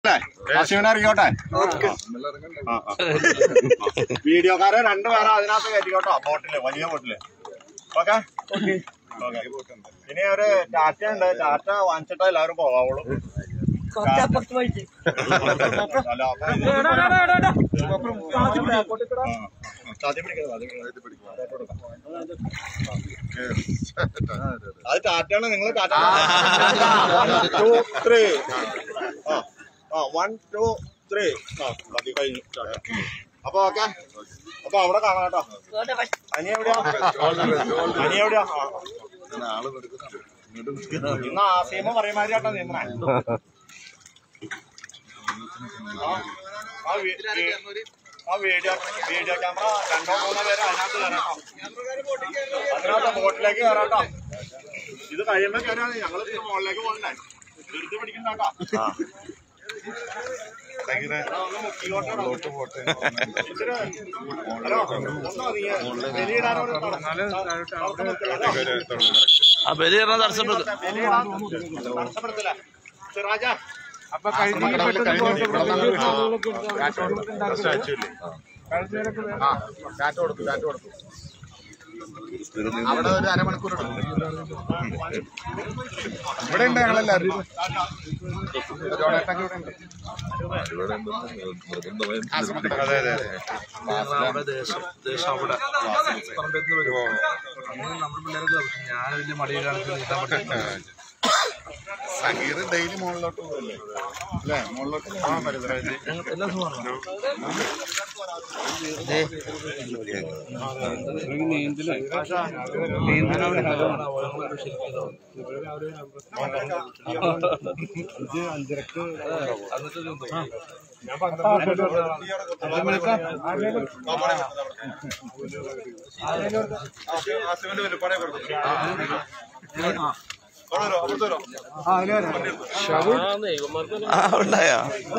ആശിവനെ ഇറങ്ങിയോട്ടെ വീഡിയോക്കാരെ രണ്ടുപേരെ അതിനകത്ത് കയറ്റിക്കോട്ടോ ബോട്ടില് വലിയ ബോട്ടില് ഓക്കെ ഇനി ഒരു ടാറ്റ ഉണ്ട് ടാറ്റ വാങ്ങിച്ചിട്ടേ എല്ലാവരും പോകാവുള്ളൂ അല്ല, അപ്പൊ ഇത് ആ, ചാത്തി പിടിക്കരുത്, അത് അത് ടാറ്റാണ് നിങ്ങൾ ടാറ്റ വൺ ടു ത്രീ ആ ആ വൺ ടു ത്രീ ആ മതി കഴിഞ്ഞു ടാറ്റ. അപ്പൊ ഓക്കെ അപ്പൊ അവിടെ കാണാം കേട്ടോ അനി എവിടെയാ അനി എവിടെയാ ആ. ഇന്ന് ആസീമ പറയുമാതിരി കേട്ടോ നിന്നേ ആ, ആ വീ- വീ- ആ വീഡിയോ വീഡിയോ ക്യാമറ രണ്ടോ മൂന്നോ പേര് അതിനകത്ത് കയറാട്ടോ അതിനകത്ത് ബോട്ടിലേക്ക് കയറാട്ടോ ഇത് കഴിയുമ്പോ കയറാണ് ഞങ്ങൾ മുകളിലേക്ക് പോകണ്ടേ ധൃതി പിടിക്കണ്ടാട്ടോ ഒന്ന് മുക്കിക്കോട്ടെടാ. ഇച്ചിരി ഹലോ ഒന്നോ നീ ബലിയിടാനോട് തടസ്സം നിൽക്കില്ല കേട്ടോ. ആ ബലി പറഞ്ഞ തടസ്സപ്പെടുത്തും ബലിയിടാൻ തടസ്സപ്പെടുത്തില്ല സിറാജ അപ്പൊ കഴിഞ്ഞ കാറ്റ് കൊടുത്തു കാറ്റ് കൊടുത്തു അവിടെ ഒരു അരമണിക്കൂർ ഇവിടെ ഉണ്ട് ഞങ്ങളെല്ലാവരും ജോണേട്ടൊക്കെ ഇവിടെ ഉണ്ട് അതെ അതെ അതെ അവിടെ ദേശം ദേശം അവിടെ പറമ്പത്ത് വരുമോ അങ്ങനെ നമ്മുടെ പിള്ളേരൊക്കെ ഞാൻ വലിയ മടിയിലാണ് നീട്ടാൻ പറ്റും സഹീർ ഡെയിലി മുകളിലോട്ട് പോകല്ലേ അല്ലേ മുകളിലോട്ട് പോകാൻ പറ്റുന്നത് ഞങ്ങൾ എല്ലാ ദിവസവും പറഞ്ഞു ആസിമിന്റെ വലിപ്പാടെ കൊടുത്തു ആ ഉണ്ടായോ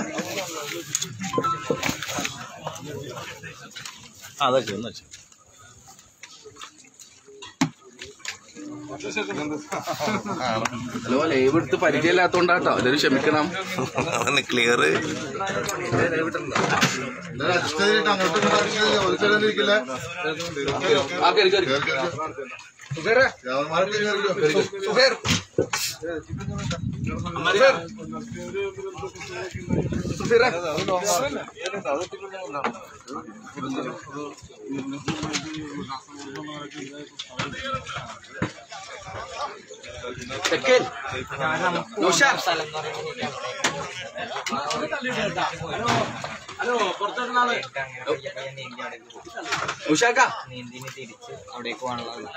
അതൊക്കെ ഒന്ന് വെച്ചു ഹലോ ലൈവ് എടുത്ത് പരിചയമില്ലാത്തോണ്ടാട്ടോ എല്ലാവരും ക്ഷമിക്കണം അതാണ് ക്ലിയർ ആ കയറി കയറി തെക്കൻ നൗഷാദ് ഉഷാക്ക നീന്തിന് തിരിച്ച് അവിടേക്ക് പോകാനുള്ള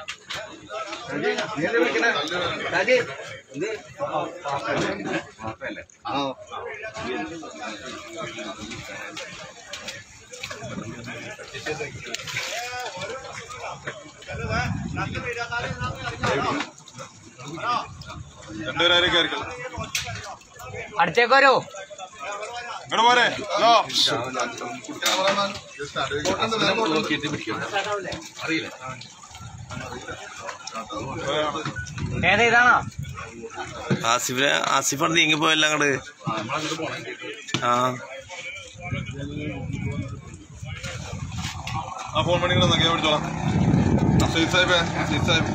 രണ്ടുപേരും കയറിക്കോ അടുത്തേക്ക് വരോ ഇങ്ങോട്ട് പോരെ ഹലോ നോക്കിയിട്ട് പിടിക്കണം അറിയില്ല ഏതാ ഇതാണോ ആസിഫിനെ ആസിഫാണ് നീങ്ങിപ്പോയല്ലോ അങ്ങോട്ട് ആ ആ ഫോൺ പണികൾ നോക്കിയാൽ പിടിച്ചോളാം സയ്യിദ് സാഹിബ് സയ്യിദ് സാഹിബ്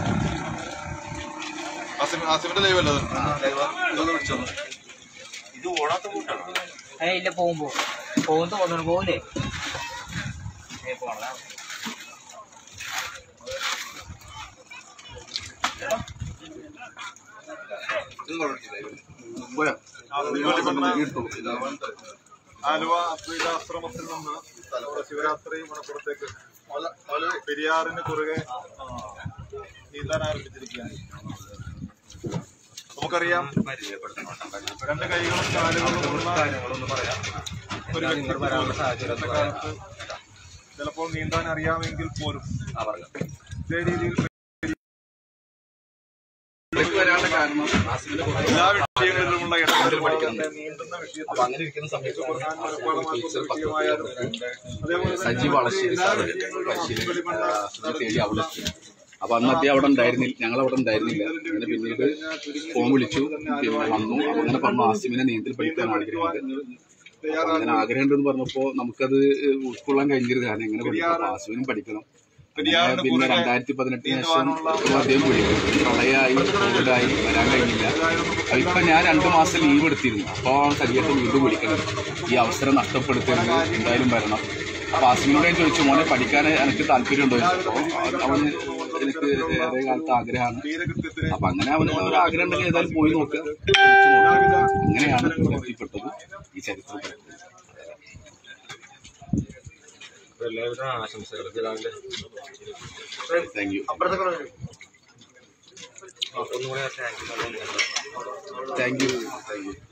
ആസിഫ് ആസിഫിന്റെ ലൈവ് അല്ലേ അത് ഇതൊന്ന് പിടിച്ചോളൂ ഇത് ഓടാത്ത കൂട്ടാണ് ഏ ഇല്ല പോകുമ്പോ പോകും തോന്നുന്നു പോകില്ലേ ഏ പോണ ആലുവ അദ്വൈത ആശ്രമത്തിൽ നിന്ന് ശിവരാത്രി മണപ്പുറത്തേക്ക് പെരിയാറിന് കുറുകെ നീന്താൻ ആരംഭിച്ചിരിക്കുകയാണ് നമുക്കറിയാം രണ്ട് കൈകളും കാലുകളും ഉള്ള ഒരു വ്യക്തി ഇന്നത്തെ കാലത്ത് ചിലപ്പോൾ നീന്താൻ അറിയാമെങ്കിൽ പോലും ഇതേ രീതിയിൽ വരാനുള്ള കാരണം ആസിഫിന്റെ കുറേ എല്ലാ വിഷയങ്ങളിലുമുള്ള ഇടപെടൽ പഠിക്കുന്നുണ്ട് നീന്തുന്ന വിഷയത്തിൽ അപ്പൊ അങ്ങനെ ഇരിക്കുന്ന സമയത്ത് വിഷയമായാലും അതേപോലെ തന്നെ സജീവ് വളശ്ശേരി സാറ് എല്ലാ വളശ്ശേരി വിഷയങ്ങളിലും ആ, സുജിത്ത് തേടി അവിടെ എത്തി അപ്പൊ അന്ന് അദ്ദേഹം അവിടെ ഉണ്ടായിരുന്നില്ല ഞങ്ങൾ അവിടെ ഉണ്ടായിരുന്നില്ല അങ്ങനെ പിന്നീട് ഫോൺ വിളിച്ചു പിന്നെ വന്നു അപ്പൊ അങ്ങനെ പറഞ്ഞു ആസിമിനെ നീന്തൽ പഠിക്കാൻ ആഗ്രഹിക്കുന്നത് അപ്പൊ അങ്ങനെ ആഗ്രഹമുണ്ടെന്ന് പറഞ്ഞപ്പോ നമുക്കത് ഉൾക്കൊള്ളാൻ കഴിഞ്ഞത് കാരണം എങ്ങനെ പഠിക്കും അപ്പൊ ആസിമിനും പഠിക്കണം അങ്ങനെ പിന്നെ രണ്ടായിരത്തി പതിനെട്ടിന് ശേഷം ഒരു അദ്ദേഹം വിളിക്കും പ്രളയമായി കോവിഡായി വരാൻ കഴിഞ്ഞില്ല അപ്പൊ ഇപ്പൊ ഞാൻ രണ്ടു മാസം ലീവ് എടുത്തിരുന്നു അപ്പൊ സരിയായിട്ട് വീണ്ടും വിളിക്കണം ഈ അവസരം നഷ്ടപ്പെടുത്തരുത് എന്തായാലും വരണം അപ്പൊ ആസിമിനോട് ഞാൻ ചോദിച്ചു മോനെ പഠിക്കാൻ എനിക്ക് താല്പര്യമുണ്ടോ എന്ന് ചോദിച്ചു. അപ്പൊ അവന് എനിക്ക് ഏറെ കാലത്ത് ആഗ്രഹമാണ് അപ്പൊ അങ്ങനെ അവന് ഒരു ആഗ്രഹം ഉണ്ടെങ്കിൽ ഏതായാലും പോയി നോക്കുക ശ്രമിച്ച് നോക്കുക. അങ്ങനെയാണ് ഇവിടെ എത്തിപ്പെട്ടത് ഈ ചരിത്രത്തിൽ എല്ലാവരും ആശംസകൾ രാവിലെ താങ്ക് യു ഒന്നുകൂടി താങ്ക് യു താങ്ക് യു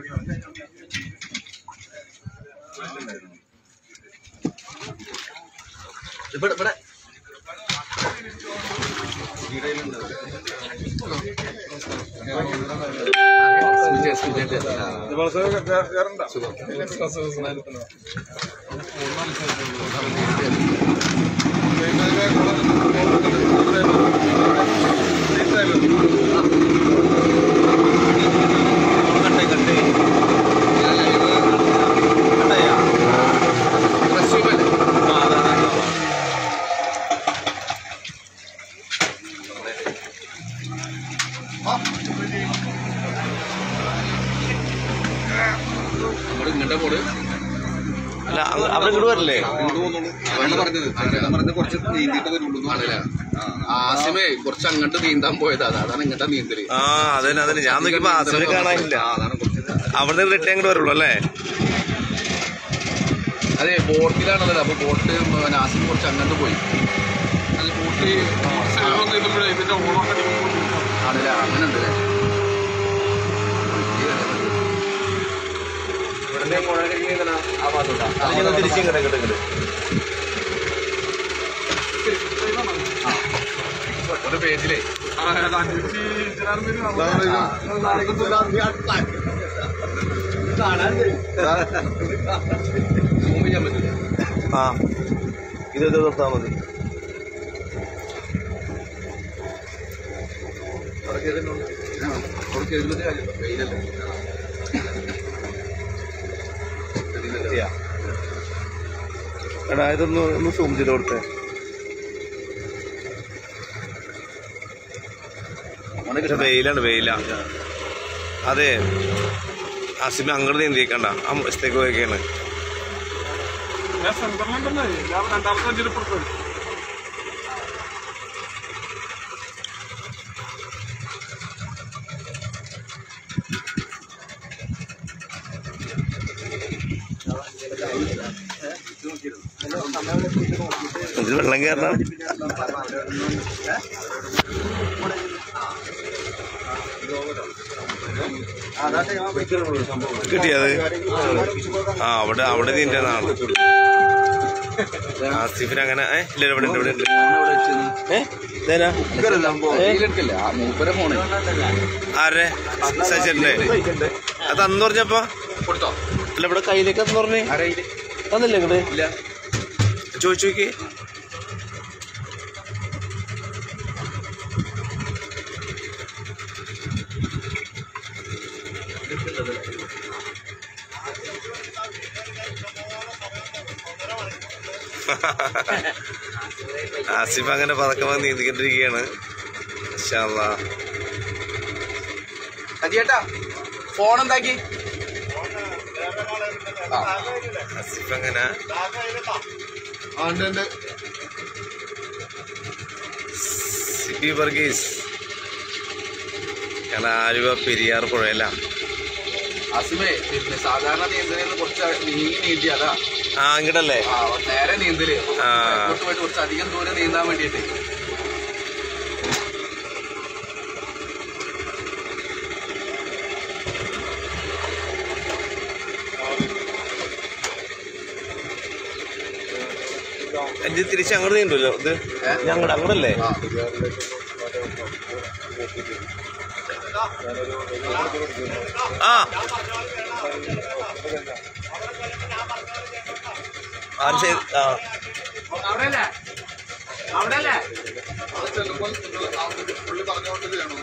ഇവിടെ ഇവിടെ നമ്മൾ ഇങ്ങോട്ട് പോട് അല്ല അവിടെ ഇങ്ങോട്ട് വരില്ലേ വേണ്ട പറഞ്ഞത് ഞാൻ പറഞ്ഞത് കുറച്ച് നീന്തിയിട്ട് വരുള്ളൂ ആണല്ലേ ആസിമേ കുറച്ച് അങ്ങോട്ട് നീന്താൻ പോയതാ അതാണ് ഇങ്ങോട്ട് നീന്തല് ആ അതന്നെ അതന്നെ ഞാൻ നോക്കിയപ്പോ ആസിനെ കാണാനില്ല ആ, അതാണ് കുറച്ച് അവിടെ നിന്ന് റിട്ടേൺ ഇങ്ങോട്ട് വരുള്ളൂ അല്ലേ അതെ ബോട്ടിലാണല്ലോ അപ്പൊ ബോട്ട് ആസിം കുറച്ച് അങ്ങോട്ട് പോയി ആണല്ലേ അങ്ങനെ ഉണ്ട് തിരിച്ചിങ്ങോട്ട് ഇങ്ങോട്ട് ഇങ്ങോട്ട് ഒരു പേജിലേ സൂം ചെയ്യാൻ പറ്റില്ല ആ ഇത് ഇത് നിർത്താൽ മതി കുറച്ച് എഴുപത് കാര്യം വെയിലല്ലേ ഇതിലല്ലേ? എടാ ഇതൊന്ന് ഒന്ന് സൂം ചെയ്ത് കൊടുത്തേ പക്ഷെ വെയിലാണ് വെയില അതെ ആസിമ അങ്ങോട്ട് നീന്തിയേക്കണ്ട ആ വശത്തേക്ക് പോയേക്കാണ് ഇത് വെള്ളം കയറണം കിട്ടിയത് ആ അവിടെ അവിടെ നീന്റേതാണ് ആസിഫിന് അങ്ങനെ ഏ ഇല്ല ഇവിടെ ഉണ്ട് ഇവിടെ ഉണ്ട് ഏ ഇതേനാ വെയിലെടുക്കല്ലേ ആ മൂപ്പരെ ഫോണ് ആരെ സച്ചിന്റെ അത് അന്ന് പറഞ്ഞപ്പോ കൊടുത്തോ അല്ല ഇവിടെ കയ്യിലേക്ക് അന്ന് പറഞ്ഞേ ആരെയില് തന്നില്ലേ ഇങ്ങോട്ട് ഇല്ല ചോദിച്ചു നോക്കി ആസിഫ് അങ്ങനെ പതക്കമായി നീന്തിക്കൊണ്ടിരിക്കുകയാണ് ഇൻഷാ അല്ലാ. അജിയേട്ടാ ഫോൺ എന്താക്കി ആ ആസിഫ് അങ്ങനെ ആ ഉണ്ട് ഉണ്ട് സിബി വർഗീസ് ഞങ്ങൾ ആലുവ പെരിയാർ പുഴയല്ല അസിമേ പിന്നെ സാധാരണ നീന്തലിൽ കുറച്ച് നീങ്ങി നീന്തിയതാ ആ ഇങ്ങോട്ടല്ലേ ആ നേരെ നീന്തല് ആ. അങ്ങോട്ട് പോയിട്ട് കുറച്ച് അധികം ദൂരം നീന്താൻ വേണ്ടിയിട്ട് ഇത് തിരിച്ച് അങ്ങോട്ട് നീണ്ടല്ലോ ഇത് ഞങ്ങളുടെ അങ്ങോട്ടല്ലേ ആ ആ ആരും ചെയ്ത് ആ ചെല്ലുമ്പോൾ നിങ്ങൾ ആ പുള്ളി പറഞ്ഞുകൊണ്ട് ചെയ്യണം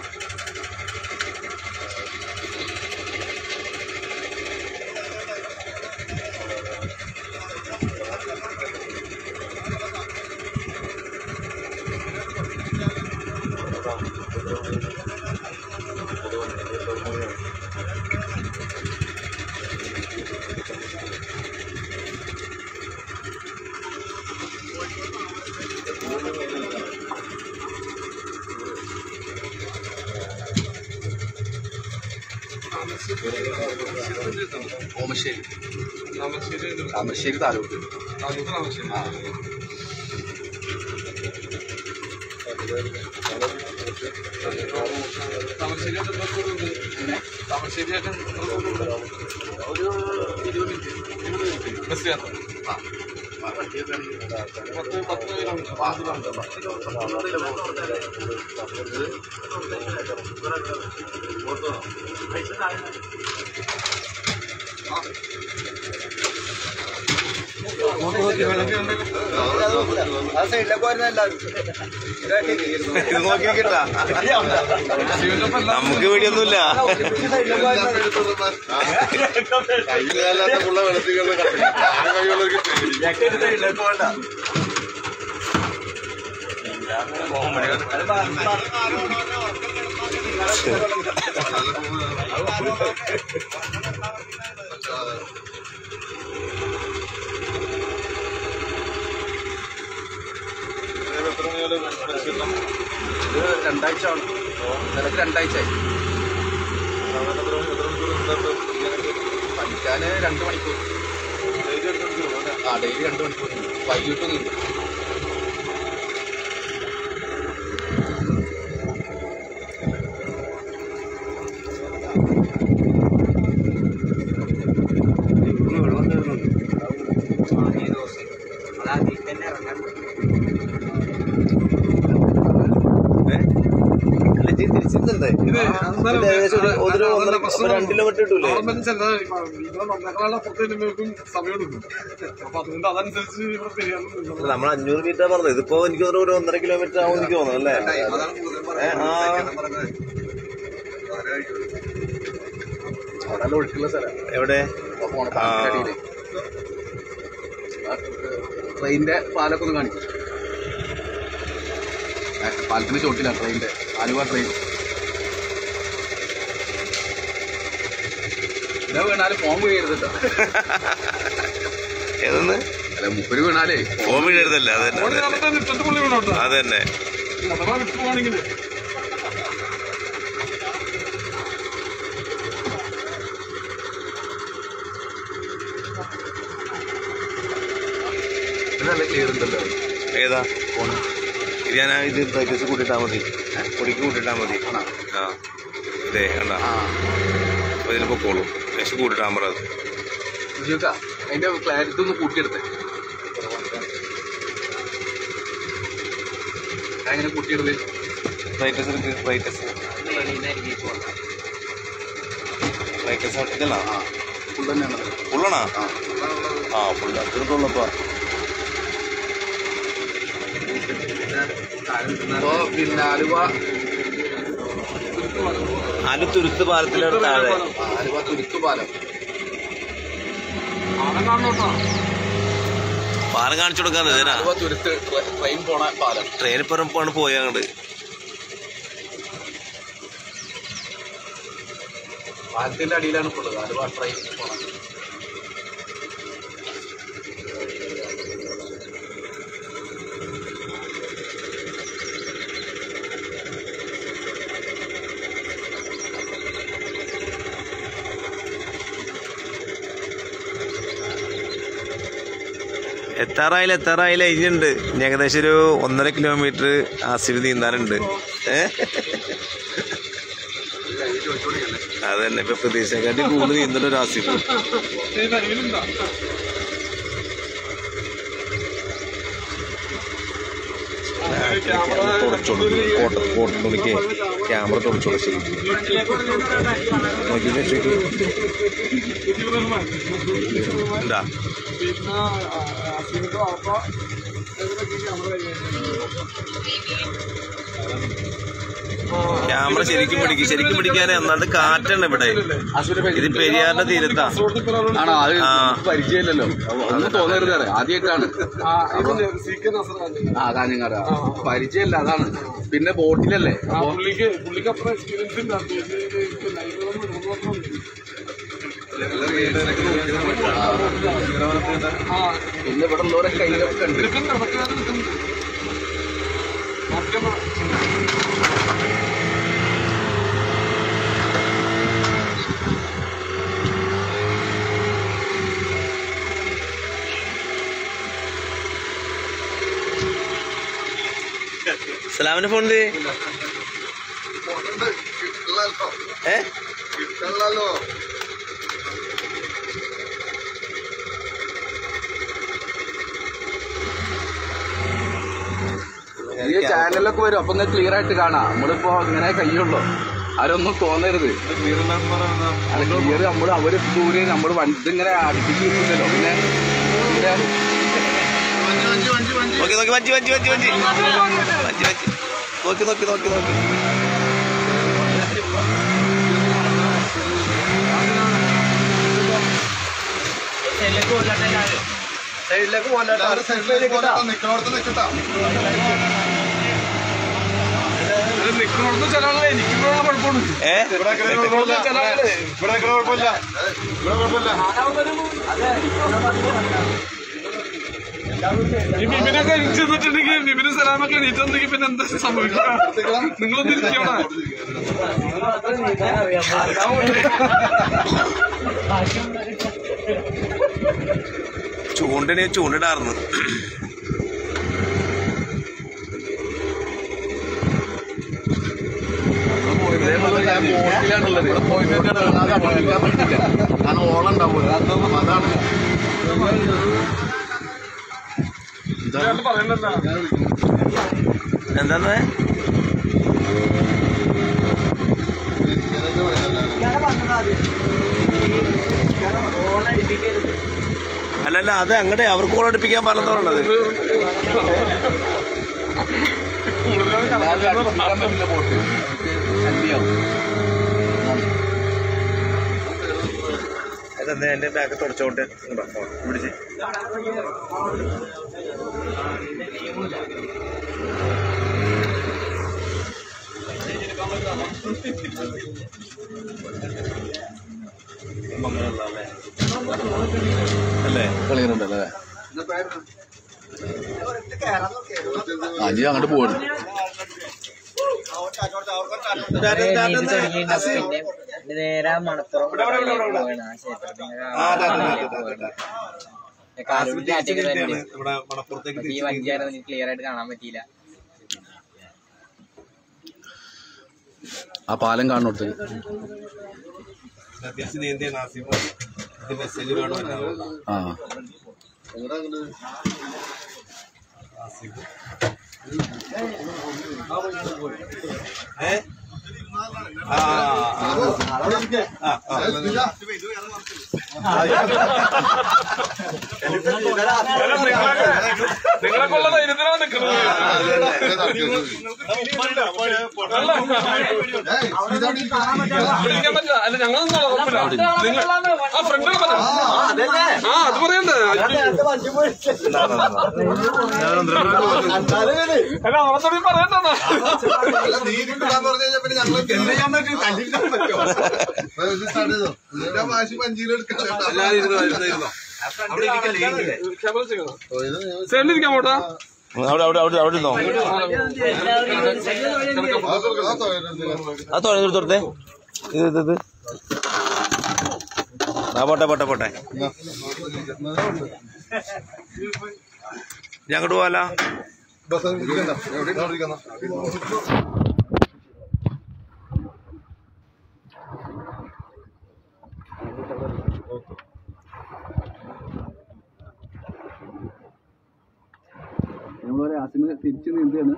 ഓമശ്ശേരി താമരശ്ശേരി ഇത് താമരശ്ശേരി താലൂക്ക് താലൂക്ക് താമരശ്ശേരി ആ താമരശ്ശേരി ആയിട്ട് എത്ര ദൂരമുണ്ട്? താമരശ്ശേരി ആയിട്ട് എത്ര ദൂരമുണ്ട്? ഒരു ഇരുപത് മിനിറ്റ് ബസ് യാത്ര ആ ആ, വണ്ടിയൊക്കെ ആണെങ്കിൽ പത്ത് പത്ത് കിലോമീറ്റർ ആ, പത്ത് ഇത് നോക്കിയിരിക്കട്ടാ നമുക്ക് പേടിയൊന്നുമില്ല കയ്യിലല്ലാത്ത പുള്ള വെള്ളത്തിലുള്ള കയ്യുള്ളവർക്ക് ഇത് രണ്ടാഴ്ച ആണ് നിലക്ക് രണ്ടാഴ്ച ആയി പഠിക്കാന് രണ്ട് മണിക്കൂർ ആ ഡെയിലി രണ്ട് മണിക്കൂർ വൈകിട്ട് നീന്തും തിരിച്ചിരുന്നുണ്ടേ ഏകദേശം ഒരു- ഒരു ഒന്നര ഒരു രണ്ട് കിലോമീറ്റർ കിട്ടൂലേ സമയം എടുക്കും അപ്പൊ അതുകൊണ്ട് അതനുസരിച്ച് ഇവിടെ തിരിയാൻ നമ്മൾ അഞ്ഞൂറ് മീറ്റർ പറഞ്ഞത് ഇതിപ്പോ എനിക്ക് തോന്നുന്നു ഒരു ഒന്നര കിലോമീറ്റർ ആവും എനിക്ക് തോന്നുന്നു അല്ലേ ഏ, ആ അവിടെ നല്ല ഒഴുക്കുള്ള സ്ഥലം എവിടെ ആ. ട്രെയിനിന്റെ പാലൊക്കെ ഒന്ന് കാണിക്കും ആ, പാലത്തിന്റെ ചോട്ടിലാണ് ട്രെയിനിന്റെ ആലുവ ട്രെയിൻ ഇവിടെ വീണാല് ഫോൺ വീഴരുത് കേട്ടോ ഏതെന്ന് അല്ല മുപ്പര് വീണാലേ ഫോൺ വീഴരുതല്ല അതന്നെ അതന്നെ ഇട്ടിട്ട് പുള്ളി വീണോട്ടോ അതന്നെ അഥവാ വിട്ടു പോവാണെങ്കിൽ ഇത് നല്ല ക്ലിയർ ഉണ്ടല്ലോ ഏതാ ഇത് ഞാൻ ഇത് ബ്രൈറ്റ്നസ് കൂട്ടിയിട്ടാ മതി പൊടിക്ക് കൂട്ടിയിട്ടാ മതി ആ ഇതേ കണ്ട ആ അപ്പൊ ഇതിൽ പൊക്കോളൂ നെക്സ്റ്റ് കൂട്ടിട്ടാ പറ അത് ജിയോക്ക അതിന്റെ ക്ലാരിറ്റി ഒന്ന് കൂട്ടിയെടുത്തേ എങ്ങനെ കൂട്ടിയെടുത്ത് ബ്രൈറ്റ്നസ് എടുക്ക് ബ്രൈറ്റ്നസ് ബ്രൈറ്റ്നസ് ഇതല്ല ആ ഫുൾ തന്നെയാണ് ഫുള്ളാണോ ആ ആ ഫുള്ള് അത്രത്തോളപ്പോ അപ്പോ പിന്നെ ആലുവ ആലുത്തുരുത്ത് പാലത്തിലോട്ട് താഴെ ആലുവ തുരുത്തു പാലം ആളെ കാണണോട്ടോ പാലം കാണിച്ചു കൊടുക്കാൻ ഇതിനാ ആലുവ തുരുത്ത് ട്രെ- ട്രെയിൻ പോണ പാലം ട്രെയിൻ ഇപ്പം പോയ അങ്ങോട്ട് പാലത്തിന്റെ അടിയിലാണ് ഇപ്പോൾ ഉള്ളത് ആലുവ ട്രെയിൻ പോണ എത്താറായില്ല എത്താറായില്ല ഇനിയുണ്ട് ഇനി ഏകദേശം ഒരു ഒന്നര കിലോമീറ്റർ ആസിഫ് നീന്താനുണ്ട് ഏ അതന്നെ ഇപ്പൊ പ്രതീക്ഷക്കാട്ടി കൂടുതൽ നീന്തൽ ഒരു ആസിഫ് ഈ കരിയിലുണ്ടോ തുടച്ചോളൂ കോട്ട കോട്ട തുണിക്ക് ക്യാമറ തുടച്ചോളൂ ശരിക്കും നോക്കിയിട്ട് ശരിക്കും എന്താ പിന്നെ അസിമിന്റെ വാപ്പ ക്യാമറ ശരിക്കും പിടിക്കും ശരിക്കും പിടിക്കാനേ ഒന്നാണ്ട് കാറ്റാണ് ഇവിടെ ഇത് പെരിയാറിന്റെ തീരത്താ ആണോ അത് ആ. പരിചയമില്ലല്ലോ ഒന്നും തോന്നരുത് അറിയാം. ആദ്യമായിട്ടാണ് ആ കാഞ്ഞങ്ങാട് ആ. പരിചയമില്ല അതാണ് പിന്നെ ബോട്ടിലല്ലേ അപ്പൊ പുള്ളിക്ക് പുള്ളിക്ക് അത്ര എക്സ്പീരിയൻസ് ഇല്ല അത് ഇത് ഇത് ലൈവിലൊന്നും ഇടുന്നൊന്നും ആ പിന്നെ ഇവിടെ ഉള്ളവരെ കയ്യിലൊക്കെ ഉണ്ട് എടുക്കുന്നുണ്ട് അതൊക്കെ അത് എടുക്കുന്നുണ്ട് മാറ്റം സലാമിന്റെ ഫോണില് ഏ കിട്ടണല്ലോ ഈ ചാനലിലൊക്കെ വരും അപ്പൊ ഒന്ന് ക്ലിയർ ആയിട്ട് കാണാം നമ്മളിപ്പോ ഇങ്ങനെ കഴിയുള്ളൂ ആരൊന്നും തോന്നരുത് അത് ക്ലിയർ നമ്മൾ അവര് ദൂരെ നമ്മൾ വണ്ടി ഇങ്ങനെ അടുപ്പിക്കുന്നില്ലല്ലോ പിന്നെ പിന്നെ നോക്കി നോക്കി വഞ്ചി വഞ്ചി വഞ്ചി വഞ്ചി വഞ്ചി വഞ്ചി നോക്കി നോക്കി നോക്കി നോക്കി സൈഡിലേക്ക് പോകണ്ട നിക്കണോടത്ത് നിക്കട്ടാ നിൽക്കണോടത്ത് ചില ആളുകൾ എനിക്കുള്ള കുഴപ്പമുണ്ട് ഏ ഇവിടെ കുഴപ്പമില്ല ചില ആളുകള് ഇവിടെ കുഴപ്പമില്ല ഇവിടെ കുഴപ്പമില്ല ഈ ബിബിനൊക്കെ എണീറ്റ് നിന്നിട്ടുണ്ടെങ്കിൽ ബിബിന് സലാമൊക്കെ എണീറ്റുണ്ടെങ്കിൽ പിന്നെ എന്താ സംഭവിക്കുക നിങ്ങളൊന്നും ഇരിക്കണ ചൂണ്ടനെ ചൂണ്ടിടാറുന്നു ഇതേപോലെ ഞാൻ ബോട്ടിലാണുള്ളത് ഇവിടെ പോയിട്ട് അല്ലാതെ പഠിക്കാൻ പറ്റില്ല കാരണം ഓളം ഉണ്ടാവില്ല അതാണ് പറയണ്ടല്ല എന്താന്ന് അല്ലല്ല അത് അങ്ങടെ അവർക്ക് കൂടെ അടുപ്പിക്കാൻ പറഞ്ഞത് അല്ലാതെ അടുപ്പിക്കാൻ പറ്റില്ല ബോട്ട് ശല്യം അതെന്താ എന്റെ ബാഗ് തുടച്ചോട്ടെ ഇങ്ങോട്ടോ, ഫോൺ പിടിച്ച് അല്ലേ ക്ലിയർ ഉണ്ടല്ലേ ആ ഇനി അങ്ങോട്ട് പോകണം നേരെ മണപ്പുറം പോകണം ആ ക്ഷേത്രത്തിന്റെ കാലൂടി ചാറ്റൊക്കെ തന്നെ നമ്മുടെ മണപ്പുറത്തേക്ക് ഈ വഞ്ചിയായിരുന്നു എനിക്ക് ക്ലിയർ ആയിട്ട് കാണാൻ പറ്റിയില്ല ആ പാലം കാണുന്നോട്ട് തിരിച്ച് നീന്തിയ നാസിമോ ഇത് മെസ്സേജ് വേണമെന്നാണ് ആ ഏ ആ നിങ്ങളൊക്കെ ഉള്ള ധൈര്യത്തിലാണ് നിൽക്കുന്നത് പിടിക്കാൻ പറ്റില്ല അല്ല ഞങ്ങൾ നിങ്ങൾ ആ ഫ്രണ്ട് ആ അത് പറയണ്ടേ അല്ല അവളത്തോട് പറയണ്ടെന്നാ അല്ല നീ കിട്ടാന്ന് പറഞ്ഞു കഴിഞ്ഞാൽ പിന്നെ ഞങ്ങൾ എന്ത് ചെയ്യാൻ പറ്റും കല്ലിട്ടാൻ പറ്റുമോ സ്റ്റാർട്ട് ചെയ്തോ നിന്റെ വാശി പഞ്ചിയിലെടുക്കാം ക്യാമറ ചെയ്യണം സൈഡിലിരിക്കാൻ പോട്ടാ അവിടെ അവിടെ അവിടെ അവിടെ ഇരുന്നോ ആ തുഴഞ്ഞു തൊടുത്തേ ഇത് ഇത് ഇത് ആ പോട്ടെ പോട്ടെ പോട്ടെ ഞങ്ങോട്ട് പോവാല ബസ് ഇരിക്കണ്ട എവിടെ ഇരിക്കുന്ന നമ്മളൊരു ആസിമ തിരിച്ച് നീന്തിയാണ്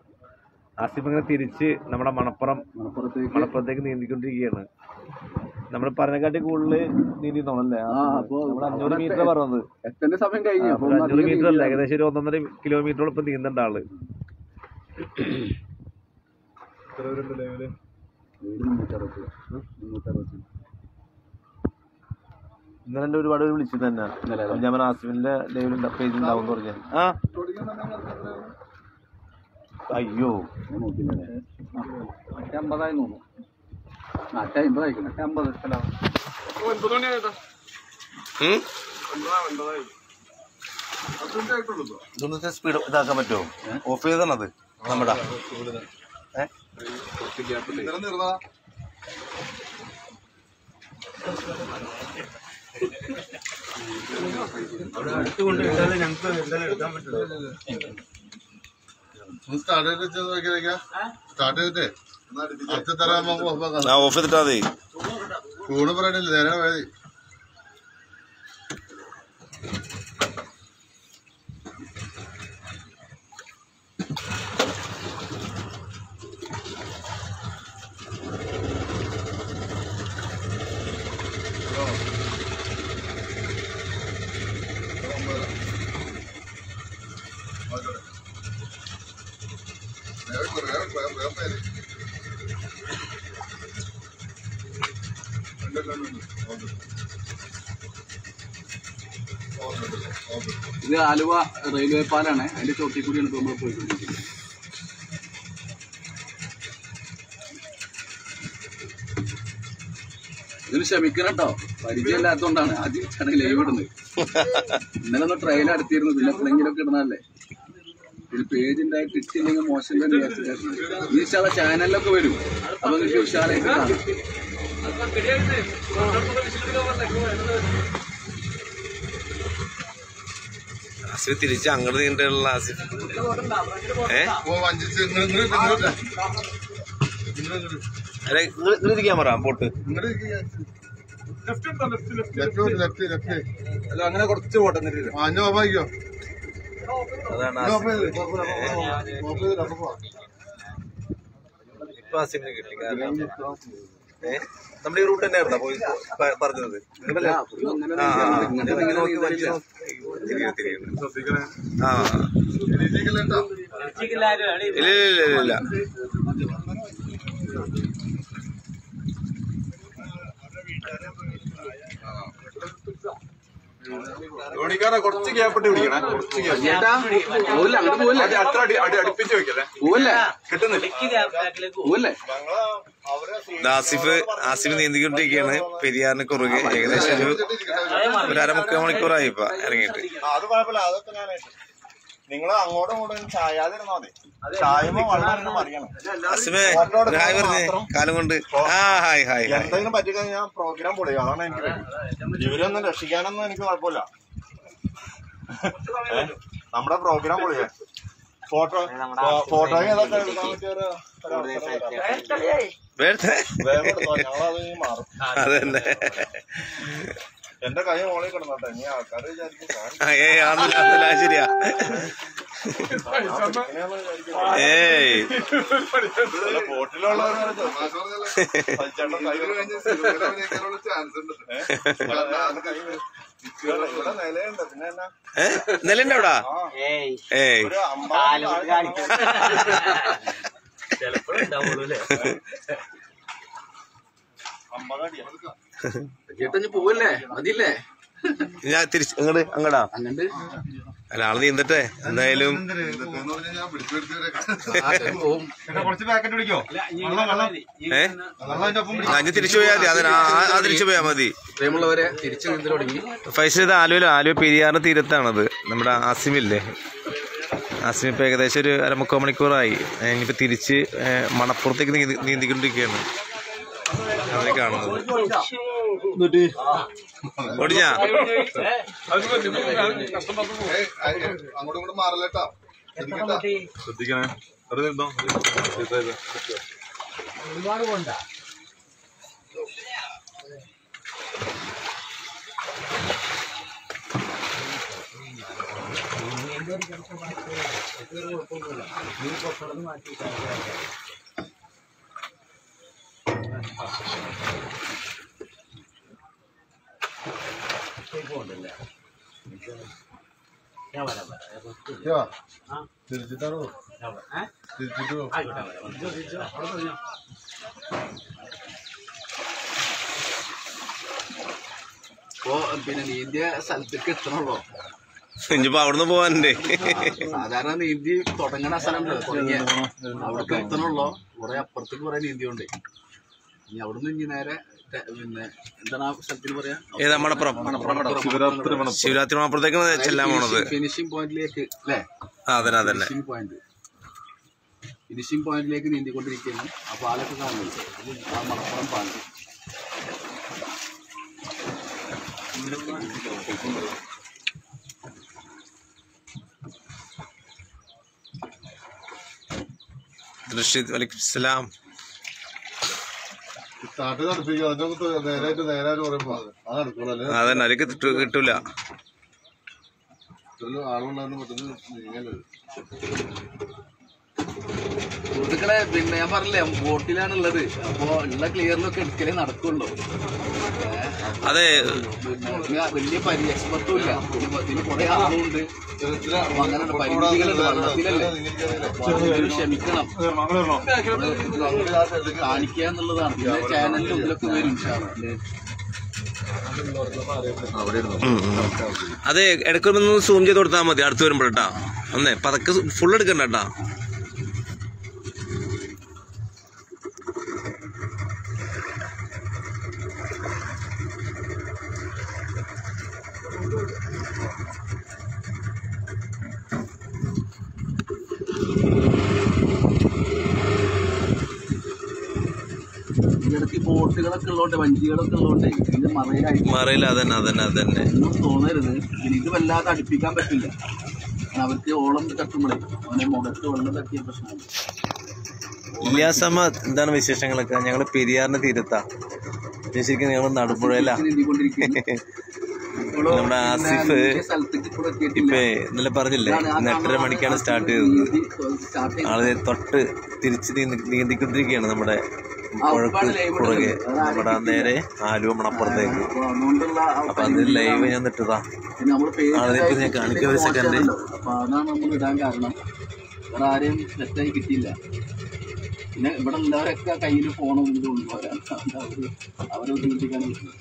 ആസിഫ് ഇങ്ങനെ തിരിച്ച് നമ്മുടെ മണപ്പുറം മലപ്പുറത്തേക്ക് മണപ്പുറത്തേക്ക് നീന്തിക്കൊണ്ടിരിക്കുകയാണ് നമ്മൾ പറഞ്ഞക്കാട്ടി കൂടുതൽ നീന്തിന്നോളല്ലേ ആ, അപ്പൊ നമ്മൾ അഞ്ഞൂറ് മീറ്റർ പറഞ്ഞത് എത്തേണ്ട സമയം കഴിഞ്ഞു ആ, അപ്പൊ ഒരു ഒന്ന് അഞ്ഞൂറ് അധികം മീറ്റർ അല്ല നീങ്ങിയാ ഏകദേശം ഒരു ഒന്നൊന്നര കിലോമീറ്ററോളം ഇപ്പൊ നീന്തണ്ട ആള് മതി. മുന്നൂറ്ററുപത്. മുന്നൂറ്ററുപത്. ഇന്നലെ എന്നെ ഒരുപാട് പേര് വിളിച്ചു തന്നെ ഇന്നലെ അപ്പൊ ഞാൻ പറഞ്ഞ ആസിഫിന്റെ ലൈവിൽ പേജ് ഉണ്ടാവും പറഞ്ഞു ആ അയ്യോ ഞാൻ നോക്കിയില്ല. മറ്റേ അമ്പതായി തോന്നുന്നു മറ്റേ അമ്പതായിക്കണം മറ്റേ അമ്പത് അല്ല ഉം? ഇതൊന്നും സ്പീഡ് ഇതാക്കാൻ പറ്റുമോ ഓഫ് ചെയ്തണത് നമ്മുടെ ഇന്നലെ നിർന്നതാ സ്റ്റാർട്ട് ചെയ്തിട്ട് നോക്കിയാ സ്റ്റാർട്ട് ചെയ്തിട്ടേ അടുത്ത തരാൻ ആ ഓഫ് ചെയ്തിട്ടാ മതി കൂടെ പറയണില്ല നേരെ പോയത് ഇത് ആലുവ റെയിൽവേ പാലാണ് അതിന്റെ ചോട്ടിൽ കൂടിയാണ് ഇപ്പൊ നമ്മൾ പോയിക്കൊണ്ടിരിക്കുന്നത് ഇതിന് ക്ഷമിക്കണം കേട്ടോ പരിചയമില്ലാത്തോണ്ടാണ് ആദ്യം ചടങ്ങ് ലൈവ് ഇടുന്നത് ഇന്നലെ ഒന്ന് ട്രെയിൻ അടുത്തിരുന്നു പിന്നെ എപ്പോഴെങ്കിലും ഒക്കെ ഇടുന്നതല്ലേ ഇത് പേജ് ഉണ്ടായി കിട്ടിയില്ലെങ്കിൽ മോശം തന്നെ വിചാരിച്ചിട്ടായിരുന്നു. ഈ ശാല ചാനലിലൊക്കെ വരും അപ്പൊ നിങ്ങൾക്ക് വിശാലായിട്ട് കാണാം ആസിഫ് തിരിച്ച് അങ്ങോട്ട് നീണ്ടുള്ള ആസിഫ് ഏ ഓ വഞ്ചിച്ച് ഇങ്ങോട്ട് ഇങ്ങോട്ട് അല്ല നിങ്ങൾ ഇരിക്കാൻ പറ പോട്ട് ഇങ്ങോട്ട് ലെഫ്റ്റ് ലെഫ്റ്റ് ലെഫ്റ്റ് അല്ല അങ്ങനെ കുറച്ച് പോട്ടെ എന്നിട്ട് ആ ഞാൻ ഓഫാക്കിയോ അതാണ് ഓഫ് ആസിഫ് ചെയ്ത് ഓഫ് ചെയ്ത് അപ്പൊ പോവാം ഇപ്പൊ ആസിഫിനെ കിട്ടി കാരണം ഏ നമ്മുടെ ഈ റൂട്ട് തന്നെയായിരുന്നോ പോയി പ- പറഞ്ഞത് നിങ്ങളല്ലേ? ആ, ആ, ആ. ഇങ്ങനെ നോക്കി വലിച്ച് നോക്കി. തിരിയുന്നു, തിരിയുന്നു. ആ ഇരിക്കല്ലേട്ടാ ഇല്ല ഇല്ല ഇല്ല ഇല്ല ധോണിക്കാരെ കുറച്ച് ഗ്യാപ്പിട്ട് പിടിക്കണേ കുറച്ച് ഗ്യാപ്പ് ചേട്ടാ പോവില്ല അങ്ങോട്ട് പോവില്ലേ അത്ര അടി അടി അടുപ്പിച്ച് വെക്കല്ലേ പോവില്ലേ കിട്ടുന്നില്ല പോവില്ലേ ഇത് ആസിഫ് ആസിഫ് നീന്തിക്കൊണ്ടിരിക്കുകയാണ് പെരിയാറിന് കുറുകെ ഏകദേശം ഒരു ഒരു അരമുക്കാൽ മണിക്കൂറായി ഇപ്പൊ ഇറങ്ങിയിട്ട് ആ, അത് കുഴപ്പമില്ല അതൊക്കെ ഞാൻ നിങ്ങൾ അങ്ങോട്ടും ഇങ്ങോട്ടും ചായാതിരുന്നാ മതി ചായുമ്പോ വളരെ മറിയണം ആസിഫേ ഒരു ഹായ് പറഞ്ഞേ കാലം കൊണ്ട് ആ ഹായ് ഹായ് ഹായ് എന്തെങ്കിലും പറ്റിക്കഴിഞ്ഞാൽ പ്രോഗ്രാം പൊളിയും അതാണ് എനിക്ക് പേടി ഇവരൊന്നും രക്ഷിക്കാനൊന്നും എനിക്ക് കുഴപ്പമില്ല ഏ? നമ്മുടെ പ്രോഗ്രാം പൊളിയാ ഫോട്ടോ ഫോട്ടോ ഇതൊക്കെ എടുക്കാൻ പറ്റിയ ഒരു ഒരു അവസരം വരാം. വേണ്ടേ വേഗം എടുത്തോ, ഞങ്ങളത് ഇനി മാറും അതന്നെ എന്റെ കൈ മോളിൽ കിടന്നോട്ടെ ഇനി ആൾക്കാർ വിചാരിക്കും ഞാൻ ആ, ഏയ് ആന്നില്ല ആന്നില്ല അത് ശരിയാ ഇങ്ങനെയാന്ന് വിചാരിക്കും. ഏയ് അല്ല, ബോട്ടിലുള്ളവരാണ് ചേട്ടൻ കൈ ചാൻസ് ഉണ്ട് ഇവിടെ ഇവിടെ നിലയുണ്ട് പിന്നെ എന്നാ ഏ നെല്ലിന്റെ അവിടെ ഏയ് ഏയ് ഒരു കാലുകൊണ്ട് അമ്പത് കാണിക്കും ചിലപ്പോഴുണ്ടാവുള്ളൂ അല്ലേ അമ്പതടിയാ ചേട്ടാ ഇനി പോവില്ലേ മതിയില്ലേ ഞാൻ തിരിച്ച് അങ്ങോട്ട് അങ്ങടാ അങ്ങണ്ട് അല്ല ആള് നീന്തട്ടെ എന്തായാലും ഞാൻ പിടിച്ചു പിടിച്ചു പോവും കുറച്ച് പാക്കറ്റ് പിടിക്കോ ഏ ആ, ഇനി തിരിച്ചു പോയാൽ മതി അതിന് ആ- ആ- ആ തിരിച്ചു പോയാൽ മതി പ്രിയമുള്ളവരെ തിരിച്ചു നീന്തൽ തുടങ്ങി ഫൈസൽ ഇത് ആലുവയിലോ ആലുവ പെരിയാറിന് തീരത്താണത് നമ്മുടെ ആസിമില്ലേ ആസിം ഇപ്പൊ ഏകദേശം ഒരു അരമുക്കാൽ മണിക്കൂറായി ഏ, ഇനിയിപ്പോ തിരിച്ച് ഏ, മണപ്പുറത്തേക്ക് നീന്തി നീന്തിക്കൊണ്ടിരിക്കുകയാണ് അതിനെ കാണുന്നത് ഓടിഞ്ഞാ അങ്ങോട്ടും ഇങ്ങോട്ടും മാറല്ലേട്ടാ ശ്രദ്ധിക്കട്ടാ ശ്രദ്ധിക്കണേ അത് നിന്നോ തിരിച്ചിട്ടാണോ തിരിച്ചിട്ട് പോ. ഇപ്പോ പിന്നെ നീന്തിയ സ്ഥലത്തേക്ക് എത്തണല്ലോ ഇനിയിപ്പോ അവിടുന്ന് പോവാനുണ്ട് സാധാരണ നീന്തി തുടങ്ങണ സ്ഥലം തുടങ്ങിയ അവിടേക്ക് എത്തണല്ലോ കുറെ അപ്പുറത്തേക്ക് കുറെ നീന്തിയുണ്ട് ഇനി അവിടുന്ന് ഇനി നേരെ ടെ- പിന്നെ എന്താണ് ആ സ്ഥലത്തിന് പറയാ ഏതാ മണപ്പുറം ശിവരാത്രി മണപ്പുറത്തേക്കാണ് ചെല്ലാൻ പോണത് ഫിനിഷിംഗ് പോയിന്റിലേക്ക് അല്ലേ ആ അതന്നെ അതന്നെ ഫിനിഷിംഗ് പോയിന്റ് ഫിനിഷിംഗ് പോയിന്റിലേക്ക് നീന്തിക്കൊണ്ടിരിക്കുകയാണ് ആ പാലൊക്കെ കാണുന്നുണ്ട് ആ മണപ്പുറം പാലം റഷീദ് വലൈക്കും സലാം സ്റ്റാർട്ട് നടപ്പിക്കുക അതിന്റെ നേരായിട്ട് നേരായിട്ട് പറയുമ്പോ അത് നടക്കൂല അല്ലെ അതന്നെ അവർക്ക് കിട്ടു- കിട്ടൂല ആളുണ്ടാകുന്ന പെട്ടെന്ന് നീങ്ങല്ലേ സുഹൃത്തുക്കളെ പിന്നെ ഞാൻ പറഞ്ഞില്ലേ ബോട്ടിലാണ് ഉള്ളത് അപ്പോ ഉള്ള ക്ലിയറിലൊക്കെ എടുക്കലേ നടക്കുള്ളൂ അതെ പിന്നെ ഇതിന് വലിയ പരി എക്സ്പെർട്ടും ഇല്ല ഇതിന് ഇതിന് കുറെ ആളുണ്ട് അപ്പൊ അങ്ങനെ പരിമിതികളുണ്ട് വെള്ളത്തിലല്ലേ അപ്പൊ അതിനൊരു ക്ഷമിക്കണം കാണിക്കുക എന്നുള്ളതാണ് പിന്നെ ചാനലിലും ഇതിലൊക്കെ വരും ഇൻഷാല്ലാ. ഉം, ഉം. അത് ഇടയ്ക്കൊന്ന് സൂം ചെയ്ത് കൊടുത്താൽ മതി അടുത്ത് വരുമ്പോഴട്ടാ ഒന്നേ പതക്കെ ഫുൾ എടുക്കണ്ട കേട്ടാ ഇതിനിടയ്ക്ക് ബോട്ടുകളൊക്കെ ഉള്ളതുകൊണ്ട് വഞ്ചികളൊക്കെ ഉള്ളതുകൊണ്ട് ഇതിന്റെ മറയിലായിട്ട് മറയില്ല അതന്നെ അതന്നെ അതന്നെ ഒന്നും തോന്നരുത് പിന്നെ ഇത് വല്ലാതെ അടുപ്പിക്കാൻ പറ്റില്ല കാരണം അവർക്ക് ഓളം തട്ടുമ്പോഴേ അവനെ മുഖത്ത് വെള്ളം തട്ടിയ പ്രശ്നമാണ് ഇല്ലാസമ്മ എന്താണ് വിശേഷങ്ങളൊക്കെ ഞങ്ങള് പെരിയാറിന്റെ തീരത്താ ഇത് ശരിക്കും ഞങ്ങൾ നടുമ്പുഴയില നീന്തിക്കൊണ്ടിരിക്കുകയാണ്. ഇപ്പോഴോ നമ്മുടെ പിന്നെ ആസിഫ് നീന്തിയ സ്ഥലത്തേക്ക് ഇപ്പോൾ എത്തിയിട്ടില്ല. ഇപ്പൊ ഇന്നലെ പറഞ്ഞില്ലേ ഇതാണ് ആ ഇന്ന് എട്ടര കാണുന്ന മണിക്കാണ് ആസിഫ് സ്റ്റാർട്ട് ചെയ്തത് നീന്തി സ്റ്റാർട്ട് ചെയ്തത്. ആള് തൊട്ട് തിരിച്ച് നീന്തി നീന്തിക്കൊണ്ടിരിക്കുകയാണ് നമ്മുടെ ആ, പുഴക്ക് ഉപ്പാണ് ലൈവ് പുറകെ ഇടുന്നത്. അതാരും നമ്മുടെ ആ നേരെ ആലുവ മണപ്പുറത്തേക്ക് അപ്പൊ അതുകൊണ്ടുള്ള ആ അപ്പൊ അതിന് ലൈവ് പരിമിതികളാണ്. ഞാൻ നിട്ടതാ പിന്നെ നമ്മള് പേര് അതിപ്പോ ഞാൻ കാണിക്കാം ഒരു second. മോശമാണല്ലോ. അപ്പൊ അതാണ് നമ്മൾ ഇടാൻ കാരണം വേറെ ആരെയും സെറ്റായി കിട്ടിയില്ല പിന്നെ ഇവിടെ ഉള്ളവരൊക്കെ കയ്യിൽ ഫോണും ഇതും ഉള്ളവരാണ് അതുകൊണ്ട് അവര് അവരെ ബുദ്ധിമുട്ടിക്കാൻ പറ്റില്ല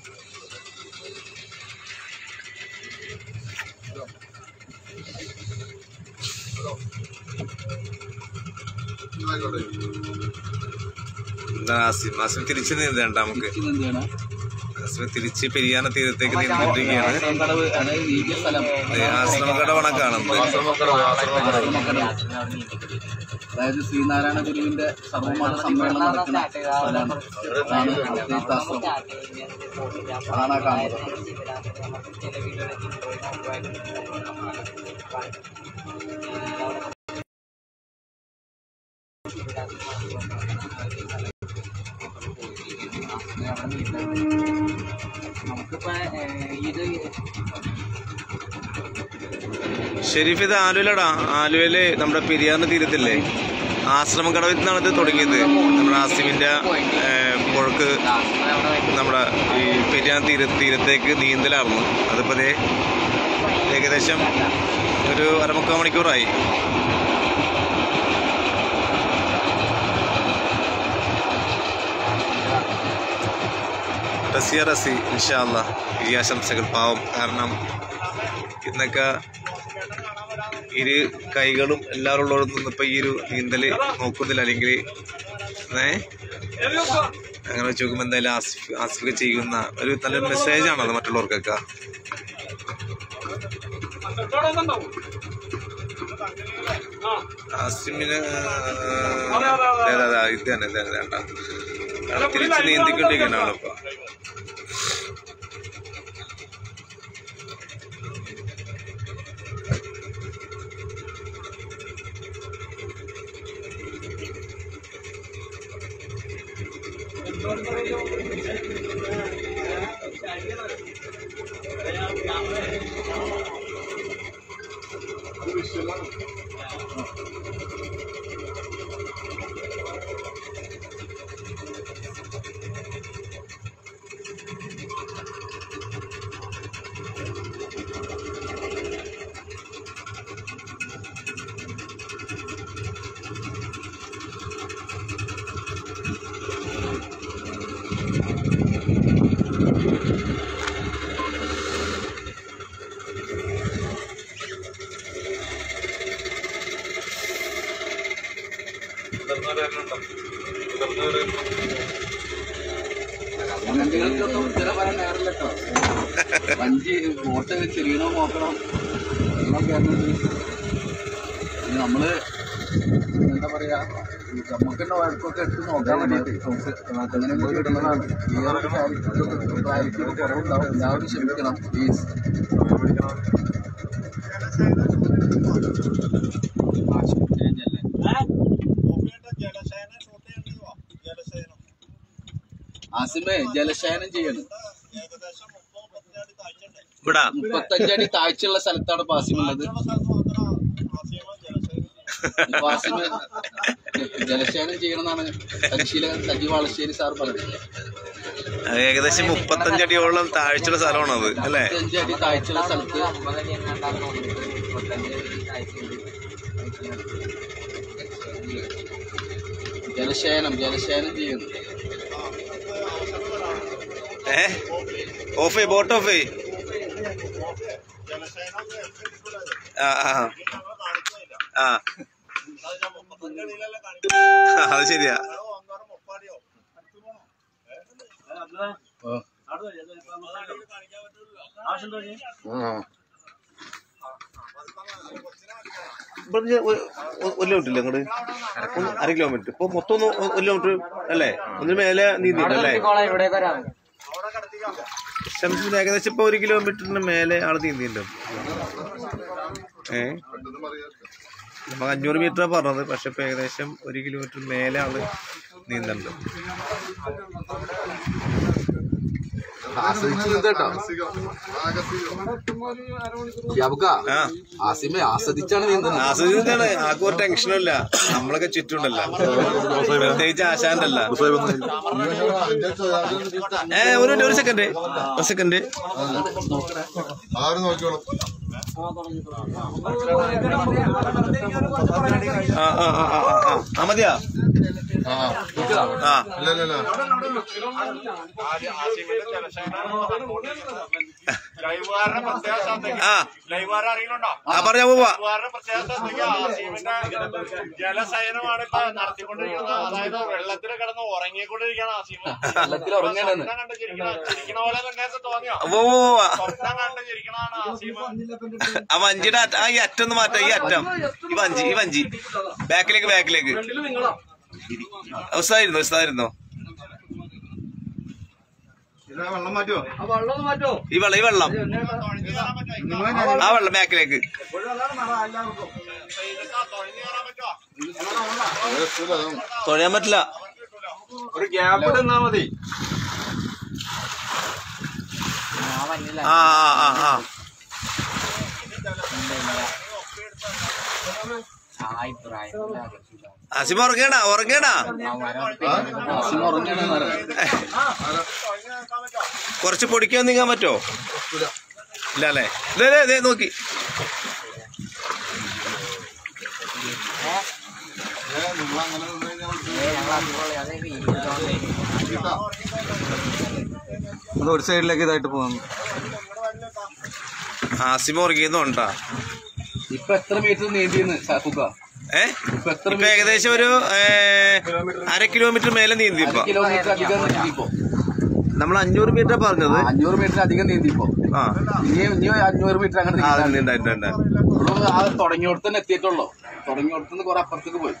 എന്താ ആസിം ആസിം തിരിച്ച് നീന്തണ്ട നമുക്ക് ഇത് എന്താണ് ആസിം തിരിച്ച് പെരിയാന തീരത്തേക്ക് നീന്തിക്കൊണ്ടിരിക്കുകയാണ് കടവ് അതായത് നീതിയ സ്ഥലം ആശ്രമക്കടവണ കാണുന്നത് അതായത് ശ്രീനാരായണ ഗുരുവിന്റെ സർവമത സമ്മേളനം നടക്കുന്ന സ്ഥലമാണ് അതാണ് അദ്വൈതാശ്രമം അതാണ് ആ കാണുന്നത് നമുക്കിപ്പോ ഏഹ്, ഇത് ഷെരീഫ് ഇത് ആലുവയിലടാ ആലുവയില് നമ്മുടെ പെരിയാറിന്റെ തീരത്തില്ലേ ആശ്രമ കടവിൽ നിന്നാണ് ഇത് തുടങ്ങിയത് നമ്മുടെ ആസിമിന്റെ ഏഹ്, പുഴക്ക് നമ്മുടെ ഈ പെരിയാർ തീര തീരത്തേക്ക് നീന്തലായിരുന്നു അതിപ്പോ ദേ ഏകദേശം ഒരു അരമുക്കാൽ മണിക്കൂറായി റസിയ റസി ഇൻഷാല്ല ഈ ആശംസകൾ പാവം കാരണം ഇന്നൊക്കെ ഇരു കൈകളും എല്ലാവരും ഉള്ളവരും ഇപ്പൊ ഈ ഒരു നീന്തല് നോക്കുന്നില്ല അല്ലെങ്കിൽ ഏ അങ്ങനെ വെച്ച് നോക്കുമ്പോൾ എന്തായാലും ആസിഫ് ആസിഫ് ചെയ്യുന്ന ഒരു നല്ലൊരു മെസ്സേജ് ആണ് അത് മറ്റുള്ളവർക്കൊക്കെ ആസിമിന് അതെ അതെ ഇത് തന്നെ ഇത് തന്നെ വേണ്ട കാരണം തിരിച്ച് നീന്തിക്കൊണ്ടിരിക്കുന്ന ആളിപ്പോ വണ്ടികൾക്കൊന്നും ഉത്തരം പറയാൻ നേരമില്ല കേട്ടോ വഞ്ചി ബോട്ട് ചെറിയണോ നോക്കണം എന്നൊക്കെ അറിഞ്ഞിട്ട് ഇത് നമ്മള് എന്താ പറയാ നമുക്കുള്ള വഴക്കൊക്കെ എടുത്ത് നോക്കാൻ വേണ്ടിയിട്ട് അങ്ങനെ പോയി ഇടുന്നതാണ് ഈ ഒരു ക്ലാരിറ്റി കുറവുണ്ടാവും എല്ലാവരും ക്ഷമിക്കണം പ്ലീസ് ആസിമേ ജലശയനം ചെയ്യണം ഇവിടെ മുപ്പത്തഞ്ചടി താഴ്ചയുള്ള സ്ഥലത്താണ് ഇപ്പൊ ആസിമുള്ളത് ഇപ്പൊ ആസിമ് ജലശയനം ചെയ്യണമെന്നാണ് പരിശീലകൻ സജീവ് വളശ്ശേരി സാർ പറഞ്ഞത് അത് ഏകദേശം മുപ്പത്തഞ്ചടിയോളം താഴ്ചയുള്ള സ്ഥലമാണത് അല്ലേ മുപ്പത്തഞ്ചടി താഴ്ചയുള്ള സ്ഥലത്ത് ജലശയനം ജലശയനം ചെയ്യുന്നു ഏ ഓഫ് ചെയ് ബോട്ട് ഓഫ് ചെയ് ആ ആ ആ അത് ശരിയാ ഇവിടുന്ന് ഒരു ഒരു കിലോമീറ്റർ ഇല്ലേ അങ്ങോട്ട് ഒന്ന് അര കിലോമീറ്റർ ഇപ്പൊ മൊത്തം ഒന്ന് ഒരു കിലോമീറ്റർ അല്ലേ ഒന്നിന് മേലെ നീന്തിട്ടല്ലേ ഇവിടേക്ക് വരാം ശംസിന് ഏകദേശം ഇപ്പൊ ഒരു കിലോമീറ്ററിന് മേലെ ആള് നീന്തിണ്ടോ ഏ നമുക്ക് അഞ്ഞൂറ് മീറ്ററാ പറഞ്ഞത് പക്ഷെ ഇപ്പൊ ഏകദേശം ഒരു കിലോമീറ്റർ മേലെ ആള് നീന്തുന്നുണ്ട് കേട്ടോ യാബുക്ക ആ ആസിമെ ആസ്വദിച്ചാണ് നീന്തുന്നത് ആസ്വദിച്ചാണ് ആർക്കും ഒരു ടെൻഷനും ഇല്ല നമ്മളൊക്കെ ചുറ്റുണ്ടല്ലോ പ്രത്യേകിച്ച് ആശാന്തല്ല ഏ ഒരു മിനിറ്റ്, ഒരു സെക്കൻഡ് ഒരു സെക്കൻഡ് ആര് നോക്കിയോളും ആ ആ ആ ആ ആ, ആ ആ മതിയാ ആ ആ ഇല്ല ഇല്ല ഇല്ല ലൈവുകാരുടെ പ്രത്യേക ശ്രദ്ധയ്ക്ക് ആ ലൈവുകാരെ അറിയുന്നുണ്ടോ ആ പറഞ്ഞാ പോവാ ലൈവുകാരുടെ പ്രത്യേക ശ്രദ്ധയ്ക്ക് ആസീമിന്റെ ജലസയനമാണ് ഇപ്പൊ നടത്തിക്കൊണ്ടിരിക്കുന്നത് അതായത് വെള്ളത്തിൽ കിടന്ന് ഉറങ്ങിക്കൊണ്ടിരിക്കുകയാണ് ആസീമ വെള്ളത്തിൽ ഉറങ്ങേണ്ടെന്ന് സ്വപ്നം കണ്ട് ചിരിക്കണ ചിരിക്കണ പോലെ നിങ്ങൾക്ക് തോന്നിയോ പോ, പോ, പോ. സ്വപ്നം കണ്ട് ചിരിക്കണതാണ് ആസീമ ആ വഞ്ചിയുടെ അറ്റ- ആ ഈ അറ്റം ഒന്ന് മാറ്റാം ഈ അറ്റം ഈ വഞ്ചി ഈ വഞ്ചി ബാക്കിലേക്ക് ബാക്കിലേക്ക് ഉസ്തായിരുന്നു ഉസ്തായിരുന്നു വെള്ളം മാറ്റുമോ ഈ വെള്ളം ഈ വെള്ളം ആ വെള്ളം ബാക്കിലേക്ക് തൊഴയാൻ പറ്റില്ല ഒരു ഗ്യാപ്പ് ഇടുന്നാ മതി ഞാൻ വരില്ല ആ ആ ആ ആ ആ ഇബ്രാഹിം ആസിമ ഉറങ്ങണ ഉറങ്ങണ ആസിമ ഉറങ്ങാണെന്ന് അറിയാം കുറച്ച് പൊടിക്കാൻ നീങ്ങാൻ പറ്റോ ഇല്ല അല്ലേ ദേ, ദേ, ദേ, നോക്കി ഒരു സൈഡിലേക്ക് ഇതായിട്ട് പോകുന്നു ആസിമ ഉറങ്ങിയെന്നുണ്ടാ ഇപ്പൊ എത്ര മീറ്റർ നീന്തിയെന്ന് സാഫുക്ക ഏ ഇപ്പൊ എത്ര ഇപ്പൊ ഏകദേശം ഒരു ഏ, അര കിലോമീറ്റർ മേലെ നീന്തി ഇപ്പൊ കിലോമീറ്റർ അധികം നീന്തിപ്പോ നമ്മൾ അഞ്ഞൂറ് മീറ്റർ പറഞ്ഞത് അഞ്ഞൂറ് മീറ്റർ അധികം നീന്തിപ്പോ ആ ഇനി ഇനി അഞ്ഞൂറ് മീറ്റർ അങ്ങനെ ആ, നീന്താൻ നീണ്ടായിട്ടുണ്ട് ഇപ്പോഴും ആ തുടങ്ങിയോടത്ത് തന്നെ എത്തിയിട്ടുള്ളൂ തുടങ്ങിയോടത്ത് നിന്ന് കുറെ അപ്പുറത്തേക്ക് പോയി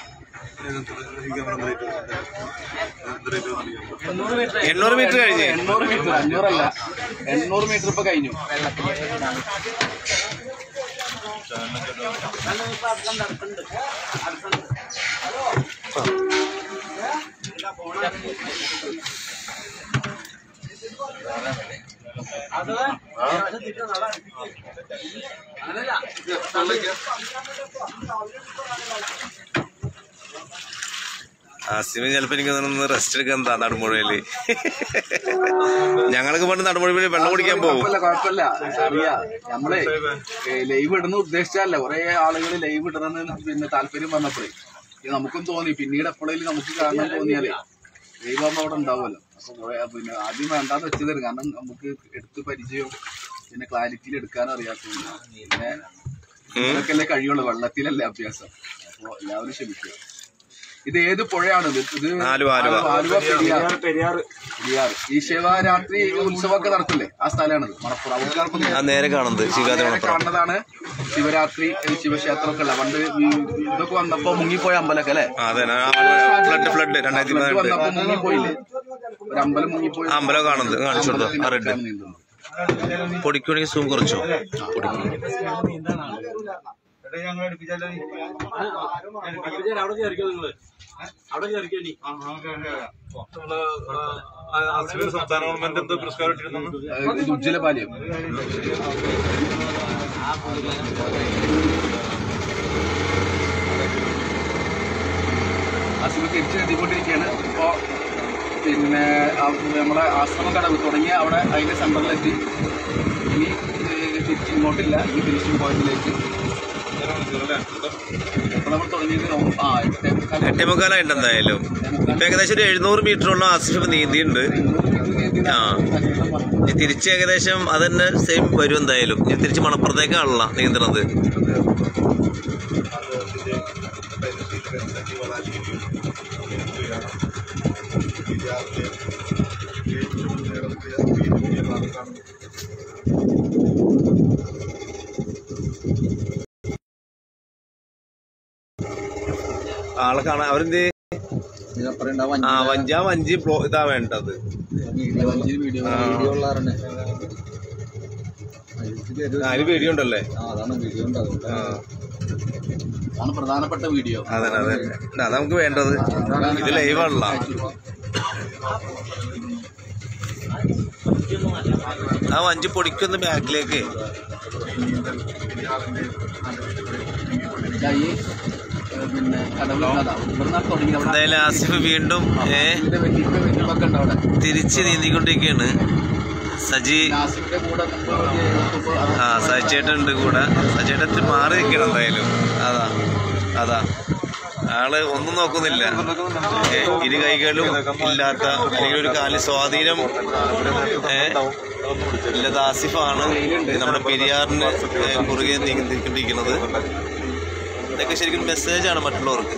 എണ്ണൂറ് മീറ്റർ കഴിഞ്ഞ് എണ്ണൂറ് മീറ്റർ അഞ്ഞൂറല്ല എണ്ണൂറ് മീറ്റർ ഇപ്പൊ കഴിഞ്ഞു ആസിമ ചിലപ്പോ എനിക്ക് തോന്നുന്നു റെസ്റ്റ് എടുക്കാൻ എന്താ നടുമുഴയില് ഞങ്ങൾക്ക് പണ്ട് നടുമുഴയിൽ വെള്ളം കുടിക്കാൻ പോകും കുഴപ്പമില്ല കുഴപ്പമില്ല അറിയാ നമ്മളെ ലൈവ് ഇടുന്ന ഉദ്ദേശിച്ചല്ല കുറെ ആളുകൾ ലൈവ് ഇടണമെന്ന് പിന്നെ താല്പര്യം വന്നപ്പോഴേ ഇത് നമുക്കും തോന്നി പിന്നീട് എപ്പോഴേലും നമുക്ക് കാണാൻ തോന്നിയാലേ ലൈവ് ആകുമ്പോൾ അവിടെ ഉണ്ടാവുമല്ലോ അപ്പൊ കുറെ പിന്നെ ആദ്യം വേണ്ടാന്ന് വെച്ചത് കാരണം നമുക്ക് എടുത്ത് പരിചയവും പിന്നെ ക്ലാരിറ്റിയിൽ എടുക്കാൻ അറിയാത്തതില്ല പിന്നെ ഇതൊക്കെയല്ലേ കഴിയുള്ളൂ വെള്ളത്തിലല്ലേ അഭ്യാസം അപ്പൊ എല്ലാവരും ക്ഷമിക്കുക ഇത് ഏത് പുഴയാണ് ഇത് ഇത് ആലുവ, ആലുവ. ആലുവ പെരിയാർ പെരിയാർ ഈ ശിവരാത്രി ഉത്സവമൊക്കെ നടക്കില്ലേ ആ സ്ഥലമാണിത് മണപ്പുറം അവിടുത്തെ ആ നേരെ കാണുന്നത് ശിവരാത്രി നേരെ മണപ്പുറം കാണുന്നതാണ് ശിവരാത്രി ഏ, ശിവക്ഷേത്രമൊക്കെ ഉള്ള പണ്ട് ഈ ഇതൊക്കെ വന്നപ്പോ മുങ്ങിപ്പോയ അമ്പലമൊക്കെ അല്ലേ ആ, അതെ ഫ്ലഡ് ഫ്ലഡ് രണ്ടായിരത്തി ഫ്ലഡ് പതിനെട്ട് വന്നപ്പോ മുങ്ങിപ്പോയില്ലേ ഒരു അമ്പലം മുങ്ങിപ്പോയി ആ, അമ്പലം കാണുന്നത് കാണിച്ചു കൊടുത്തു ആ റെഡ് അമ്പലത്തിന്റെ നീന്തുന്നത്. പൊടിക്കുവാണെങ്കിൽ സൂം കുറച്ചോ പൊടിക്കും സംസ്ഥാന ഗവൺമെന്റ് എന്തോ പുരസ്കാരം ഇട്ടിരുന്നു ഏ, ഇത് ഉജ്ജ്വല പാലയം അസുഖം തിരിച്ചു എത്തിക്കൊണ്ടിരിക്കുകയാണ് ഇപ്പോ പിന്നെ ആ നമ്മുടെ ആശ്രമ കടവ് തുടങ്ങിയ അവിടെ അതിന്റെ സെന്ററിലെത്തി ഇനി ഏ, തിരിച്ച് ഇങ്ങോട്ടില്ല ഈ ഫിനിഷിംഗ് പോയിന്റിലേക്ക് എപ്പോൾ നമ്മൾ തുടങ്ങിയത് നോ- ആ എട്ടേ മുക്കാൽ എട്ടേ മുക്കാലായിട്ട് എന്തായാലും ഇപ്പൊ ഏകദേശം ഒരു എഴുന്നൂറ് മീറ്ററോളം ആസിഫ് നീന്തിയുണ്ട് ആ ഇനി തിരിച്ച് ഏകദേശം അത് തന്നെ സെയിം വരും എന്തായാലും ഇനി തിരിച്ച് മണപ്പുറത്തേക്കാണല്ലോ നീന്തണത് ആളെ കാണാൻ അവരെന്ത് ആ വഞ്ചാ വഞ്ചി ബ്ലോ ഇതാ വേണ്ടത് വീഡിയോ ആ. വീഡിയോ ഉള്ളാറന്നെ ആ, അതിന് വീഡിയോ ഉണ്ടല്ലേ അതാണ് വീഡിയോ ഉണ്ടാവും ആ അതാണ് പ്രധാനപ്പെട്ട വീഡിയോ അതെ അതെ അതാ നമുക്ക് വേണ്ടത് ഇത് ലൈവാണല്ലോ ആ വഞ്ചി പൊടിക്കൊന്ന് ബാക്കിലേക്ക് ഈ ഏഹ്, പിന്നെ കടവിലാണ് ഇവിടുന്നാണ് തുടങ്ങി അവിടെ എന്തായാലും ആസിഫ് വീണ്ടും ഏ ഇതിന്റെ വെട്ടിപ്പ് വെട്ടിപ്പൊക്കെ ഉണ്ട് അവിടെ തിരിച്ച് നീന്തിക്കൊണ്ടിരിക്കുകയാണ് സജി നാസിന്റെ കൂടെ മുമ്പ് ഒരു എഴുപത്തൊമ്പത് അത് ആ സജിച്ചേട്ടൻ ഉണ്ട് കൂടെ സജിച്ചേട്ടൻ ഇത്തിരി മാറി നിൽക്കണം എന്തായാലും അതാ അതാ ആള് ഒന്നും നോക്കുന്നില്ല ഏ, ഇരു കൈകളും ഇല്ലാത്ത അല്ലെങ്കിൽ ഒരു കാലിൽ സ്വാധീനം ഏ, ഇല്ലാത്ത ആസിഫാണ് ഈ നമ്മുടെ പെരിയാറിന് ഏ, കുറുകെ നീങ്ങിക്കൊണ്ടിരിക്കുന്നത് ഇതൊക്കെ ശരിക്കും മെസ്സേജാണ് മറ്റുള്ളവർക്ക്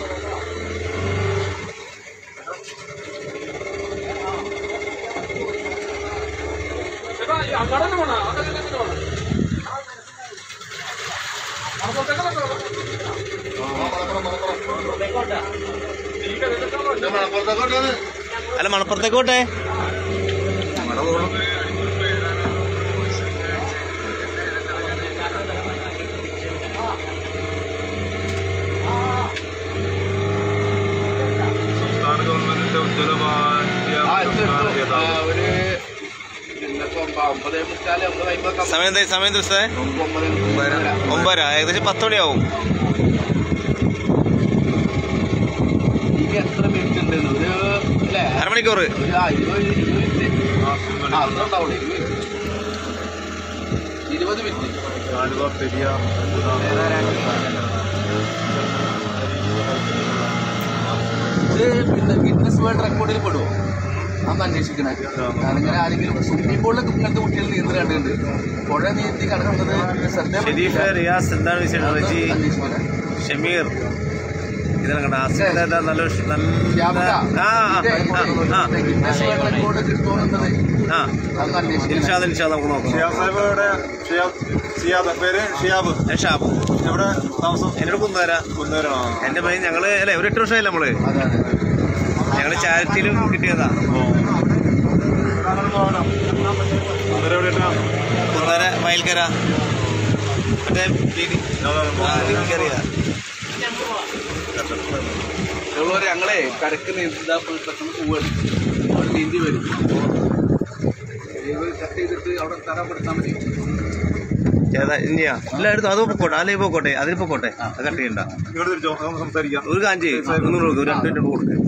അല്ല മണപ്പുറത്തേക്കോട്ടെ സംസ്ഥാന ഗവൺമെന്റിന്റെ ഉജ്ജ്വലമായ ആ എത്തും എത്തും ആ, ഒരു ഇന്നിപ്പോ ഒമ്പതേ മുക്കാല് ഒമ്പത് അമ്പതൊക്കെ സമയം എന്തായി സമയം ദിവസത്തെ ഒമ്പത് ഒമ്പതര ഒമ്പതര ഏകദേശം പത്ത് മണിയാവും ഇനി എത്ര മിനിറ്റ് ഉണ്ട് ഒരു അല്ലേ അരമണിക്കൂർ ഒരു ആ ഇരുപത് ഇരുപത് മിനിറ്റ് ആ അത്ര ഉണ്ടാവുള്ളൂ ഇരുപത് മിനിറ്റ് ഇരുപത് മിനിറ്റ് ആലുവ പെരിയാർ ഇത് പിന്നെ ഗിന്നസ് വേൾഡ് റെക്കോർഡിൽ പെടുമോ അന്ന് അന്വേഷിക്കണേ കാരണം ഇങ്ങനെ ആരെങ്കിലും സ്വിമ്മിംഗ് പൂളിലൊക്കെ ഇങ്ങനത്തെ കുട്ടികൾ നീന്തൽ കണ്ടിട്ടുണ്ട് പുഴ നീന്തി കിടക്കുന്നത് ശ്രദ്ധ ഷെരീഫ് റിയാസ് എന്താണ് വിഷയം റജി അന്വേഷിക്കണേ ഷമീർ ഇതാണ് കണ്ട ആസിഫിന്റെ ഏതാ നല്ല ഉഷ്- നല്ല ശ്യാമക, ആ ആ, ഇത് ആ, ആ, ഗിന്നസ് വേൾഡ് റെക്കോർഡ് കിട്ടുമെന്നത് ആ അന്ന് അന്വേഷിക്കണേ ഇൻഷാദ് ഇൻഷാദ് നമുക്ക് നോക്കാം ഷിയാബ് സാഹിബ് ഷിയാബ് ഷിയാബ് പേര് ഷിയാബ് ഞാൻ ഷാബ് എവിടെ താമസം എന്നോട് കുന്നുതരാ കുന്നൂരാണോ എന്റെ പയ്യൻ ഞങ്ങള് അല്ലെ ഒരു എട്ട് വർഷമായില്ല നമ്മള് അതെ അതെ ഞങ്ങള് ചാരിറ്റിയിലും കിട്ടിയതാ കുന്നൂർ എവിടെയാ കുന്നര വയൽക്കര മറ്റേ പീടി- ആ, എനിക്കറിയാം ഉള്ളവര് ഞങ്ങളെ കരക്ക് നീന്താ പെട്ടെന്ന് പോവാണ് അവിടെ നീന്തി വരും ഇവർ കട്ട് ചെയ്തിട്ട് അവിടെ തരാൻ പെടുത്താൻ മതി ഏതാ ഇനിയാ ഇല്ല എടുത്തു അത് പൊക്കോട്ടെ അതിൽ പൊക്കോട്ടെ അതിൽ പൊക്കോട്ടെ അത് കട്ട് ചെയ്യണ്ട ഇങ്ങോട്ട് തിരിച്ചോ നമുക്ക് സംസാരിക്കാം ഒരു കാഞ്ചി ഒന്നും കൊടുക്കും ഒരു രണ്ട് മിനിറ്റ് കൊടുക്ക്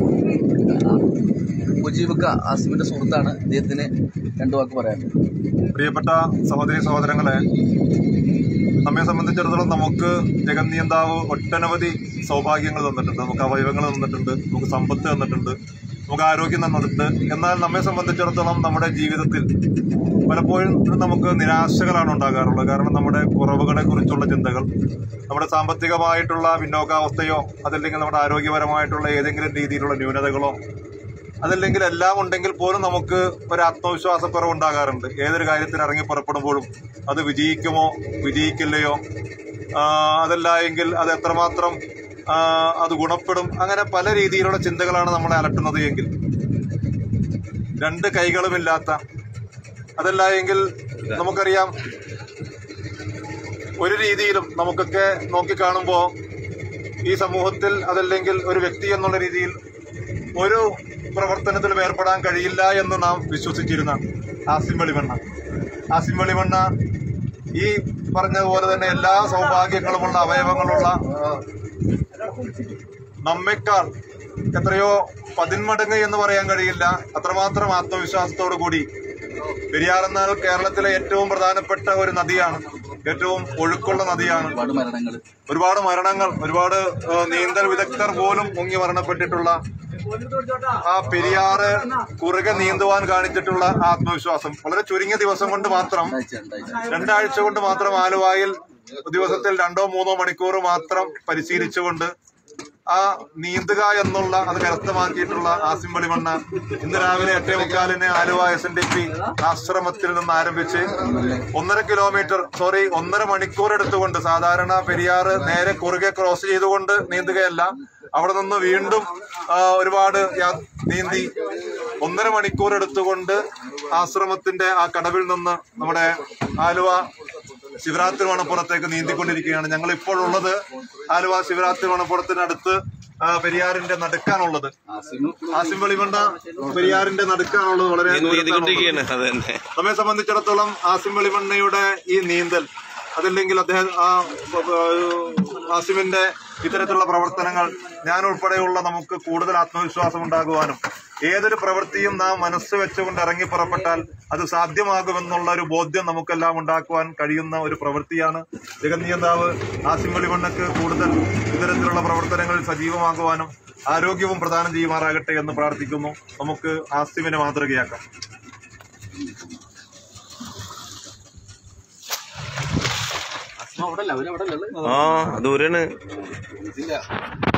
മുജീബക്ക ആസിമിന്റെ സുഹൃത്താണ് ഇദ്ദേഹത്തിന് രണ്ടു വാക്ക് പറയാനുള്ളത് പ്രിയപ്പെട്ട സഹോദരി സഹോദരങ്ങളെ നമ്മെ സംബന്ധിച്ചിടത്തോളം നമുക്ക് ജഗന്നിയന്താവ് ഒട്ടനവധി സൗഭാഗ്യങ്ങൾ തന്നിട്ടുണ്ട് നമുക്ക് അവയവങ്ങൾ തന്നിട്ടുണ്ട് നമുക്ക് സമ്പത്ത് തന്നിട്ടുണ്ട് നമുക്ക് ആരോഗ്യം തന്നിട്ട് എന്നാൽ നമ്മെ സംബന്ധിച്ചിടത്തോളം നമ്മുടെ ജീവിതത്തിൽ പലപ്പോഴും നമുക്ക് നിരാശകളാണ് ഉണ്ടാകാറുള്ളത് കാരണം നമ്മുടെ കുറവുകളെ കുറിച്ചുള്ള ചിന്തകൾ നമ്മുടെ സാമ്പത്തികമായിട്ടുള്ള പിന്നോക്കാവസ്ഥയോ അതല്ലെങ്കിൽ നമ്മുടെ ആരോഗ്യപരമായിട്ടുള്ള ഏതെങ്കിലും രീതിയിലുള്ള ന്യൂനതകളോ അതല്ലെങ്കിൽ എല്ലാം ഉണ്ടെങ്കിൽ പോലും നമുക്ക് ഒരു ആത്മവിശ്വാസക്കുറവ് ഉണ്ടാകാറുണ്ട് ഏതൊരു കാര്യത്തിന് ഇറങ്ങി പുറപ്പെടുമ്പോഴും അത് വിജയിക്കുമോ വിജയിക്കില്ലയോ ആ, അതല്ല എങ്കിൽ അത് എത്രമാത്രം ആ, അത് ഗുണപ്പെടും അങ്ങനെ പല രീതിയിലുള്ള ചിന്തകളാണ് നമ്മളെ അലട്ടുന്നത് എങ്കിൽ രണ്ട് കൈകളുമില്ലാത്ത അതല്ല എങ്കിൽ നമുക്കറിയാം ഒരു രീതിയിലും നമുക്കൊക്കെ നോക്കിക്കാണുമ്പോൾ ഈ സമൂഹത്തിൽ അതല്ലെങ്കിൽ ഒരു വ്യക്തി എന്നുള്ള രീതിയിൽ ഒരു പ്രവർത്തനത്തിലും ഏർപ്പെടാൻ കഴിയില്ല എന്ന് നാം വിശ്വസിച്ചിരുന്ന ആസിം വെളിമണ്ണ ആസിം വെളിമണ്ണ ഈ പറഞ്ഞതുപോലെ തന്നെ എല്ലാ സൗഭാഗ്യങ്ങളുമുള്ള അവയവങ്ങളുള്ള നമ്മെക്കാൾ എത്രയോ പതിന്മടങ്ങ് എന്ന് പറയാൻ കഴിയില്ല അത്രമാത്രം ആത്മവിശ്വാസത്തോടു കൂടി പെരിയാർ എന്നാൽ കേരളത്തിലെ ഏറ്റവും പ്രധാനപ്പെട്ട ഒരു നദിയാണ് ഏറ്റവും ഒഴുക്കുള്ള നദിയാണ് ഒരുപാട് മരണങ്ങൾ ഒരുപാട് മരണങ്ങൾ ഒരുപാട് ഏഹ്, നീന്തൽ വിദഗ്ധർ പോലും മുങ്ങി മരണപ്പെട്ടിട്ടുള്ള ആ പെരിയാറ് കുറുകെ നീന്തുവാൻ കാണിച്ചിട്ടുള്ള ആത്മവിശ്വാസം വളരെ ചുരുങ്ങിയ ദിവസം കൊണ്ട് മാത്രം രണ്ടാഴ്ച കൊണ്ട് മാത്രം ആലുവായിൽ ദിവസത്തിൽ രണ്ടോ മൂന്നോ മണിക്കൂർ മാത്രം പരിശീലിച്ചുകൊണ്ട് ആ നീന്തുക എന്നുള്ള അത് കരസ്ഥമാക്കിയിട്ടുള്ള ആസിം വെളിമണ്ണ ഇന്ന് രാവിലെ എട്ടേ മുക്കാലിന് Aluva S N D P ആശ്രമത്തിൽ നിന്ന് ആരംഭിച്ച് ഒന്നര കിലോമീറ്റർ സോറി ഒന്നര മണിക്കൂർ എടുത്തുകൊണ്ട് സാധാരണ പെരിയാറ് നേരെ കുറുകെ ക്രോസ് ചെയ്തുകൊണ്ട് നീന്തുകയല്ല അവിടെ നിന്ന് വീണ്ടും ആ, ഒരുപാട് യാ- നീന്തി ഒന്നര മണിക്കൂർ എടുത്തുകൊണ്ട് ആശ്രമത്തിന്റെ ആ കടവിൽ നിന്ന് നമ്മുടെ ആലുവ ശിവരാത്രി മണപ്പുറത്തേക്ക് നീന്തിക്കൊണ്ടിരിക്കുകയാണ് ഞങ്ങൾ ഇപ്പോൾ ഉള്ളത് ആലുവ ശിവരാത്രി മണപ്പുറത്തിനടുത്ത് ആ, പെരിയാറിന്റെ നടുക്കാണുള്ളത് ആസിം വെളിമണ്ണ പെരിയാറിന്റെ നടുക്കാണുള്ളത് വളരെ ദൂരത്താണുള്ളത്. നീന്തിക്കൊണ്ടിരിക്കുകയാണ് അത് തന്നെ നമ്മെ സംബന്ധിച്ചിടത്തോളം ആസിം വെളിമണ്ണയുടെ ഈ നീന്തൽ അതല്ലെങ്കിൽ അദ്ദേഹം ആ ബ- ബ- ആസിമിന്റെ ഇത്തരത്തിലുള്ള പ്രവർത്തനങ്ങൾ ഞാൻ ഉൾപ്പെടെയുള്ള നമുക്ക് കൂടുതൽ ആത്മവിശ്വാസം ഉണ്ടാകുവാനും ഏതൊരു പ്രവൃത്തിയും നാം മനസ്സ് വെച്ചുകൊണ്ട് ഇറങ്ങി പുറപ്പെട്ടാൽ അത് സാധ്യമാകുമെന്നുള്ള ഒരു ബോധ്യം നമുക്കെല്ലാം ഉണ്ടാക്കുവാൻ കഴിയുന്ന ഒരു പ്രവൃത്തിയാണ് ജഗന്നിയന്താവ് ആസിം വെളിമണ്ണക്ക് കൂടുതൽ ഇത്തരത്തിലുള്ള പ്രവർത്തനങ്ങളിൽ സജീവമാകുവാനും ആരോഗ്യവും പ്രദാനം ചെയ്യുമാറാകട്ടെ എന്ന് പ്രാർത്ഥിക്കുന്നു നമുക്ക് ആസിമിനെ മാതൃകയാക്കാം അവിടെ അല്ല അവരവിടെ അല്ലേ ആ ദൂരാണ് ഇല്ല